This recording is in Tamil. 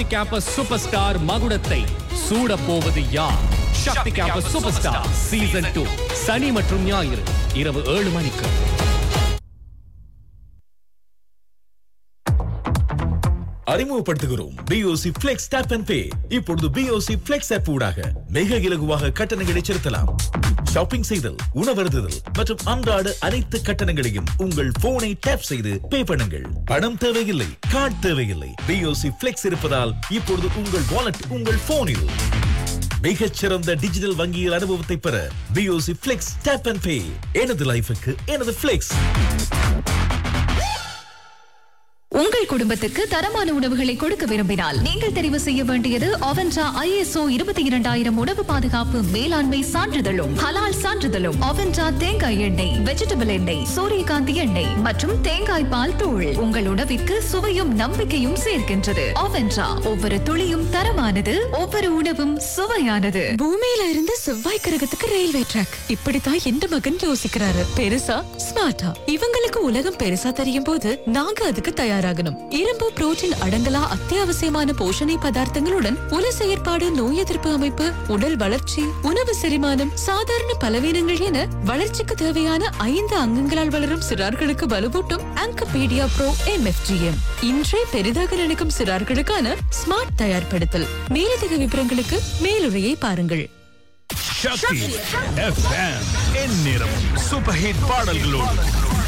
கேம்பஸ் சூப்பர் ஸ்டார் மகுடத்தை சூட போவது யார் Sakthi campus super star season two சனி மற்றும் ஞாயிறு இரவு ஏழு மணிக்கு அறிமுகப்படுத்துகிறோம் BOC flex tap and pay இப்பொழுது பிஓசி பிளெக்ஸ் ஆப் ஊடாக மிக இலகுவாக கட்டணங்களை செலுத்தலாம் ஷாப்பிங் செய்தல் உணவருந்துதல் மற்றும் அன்றாட அனைத்து கட்டணங்களையும் உங்கள் போனை டேப் செய்து பே பண்ணுங்கள் பணம் தேவையில்லை கார்டு தேவையில்லை பிஓசி பிளெக்ஸ் இருப்பதால் இப்பொழுது உங்கள் வாலெட் உங்கள் போனில் மிகச்சிறந்த டிஜிட்டல் வங்கியில் அனுபவத்தை பெற BOC flex tap and pay எனது லைஃபுக்கு எனது பிளெக்ஸ் உங்கள் குடும்பத்துக்கு தரமான உணவுகளை கொடுக்க விரும்பினால் நீங்கள் தெரிவு செய்ய வேண்டியது அவென்டா ஐஎஸ்ஓ இருபத்தி இரண்டாயிரம் உணவு பாதுகாப்பு மேலாண்மை சான்றிதழும் ஹலால் சான்றிதழும் அவென்டா தேங்காய் எண்ணெய் வெஜிடபிள் எண்ணெய் சூரியகாந்தி எண்ணெய் மற்றும் தேங்காய் பால் தூள் உங்கள் உணவிற்கு சுவையும் நம்பிக்கையும் சேர்க்கின்றது அவென்டா ஒவ்வொரு துளியும் தரமானது ஒவ்வொரு உணவும் சுவையானது பூமியில இருந்து செவ்வாய் கிரகத்துக்கு ரயில்வே ட்ராக் இப்படித்தான் எந்த மகன் யோசிக்கிறாரு பெருசா ஸ்மார்ட்டா இவங்களுக்கு உலகம் பெருசா தெரியும் போது நாங்க அதுக்கு தயாராகணும் இரும்பு புரோட்டீன் அடங்கலா அத்தியாவசியமான போஷணை பதார்த்தங்களுடன் உல செயற்பாடு நோய் எதிர்ப்பு அமைப்பு உடல் வளர்ச்சி உணவு செரிமானம் சாதாரண பலவீனங்கள் என வளர்ச்சிக்கு தேவையான ஐந்து அங்கங்களால் வளரும் சிறார்களுக்கு வலுவூட்டும் ஆங்கபீடியா ப்ரோ எம்எஃப்ஜிஎம் இன்றே பெரிதாக நினைக்கும் சிறார்களுக்கான ஸ்மார்ட் தயார்படுத்தல் மேலதிக விவரங்களுக்கு மேலுரையை பாருங்கள் சக்தி எஃப்எம் எந்நேரமும் சூப்பர் ஹிட் பாடல்களோடு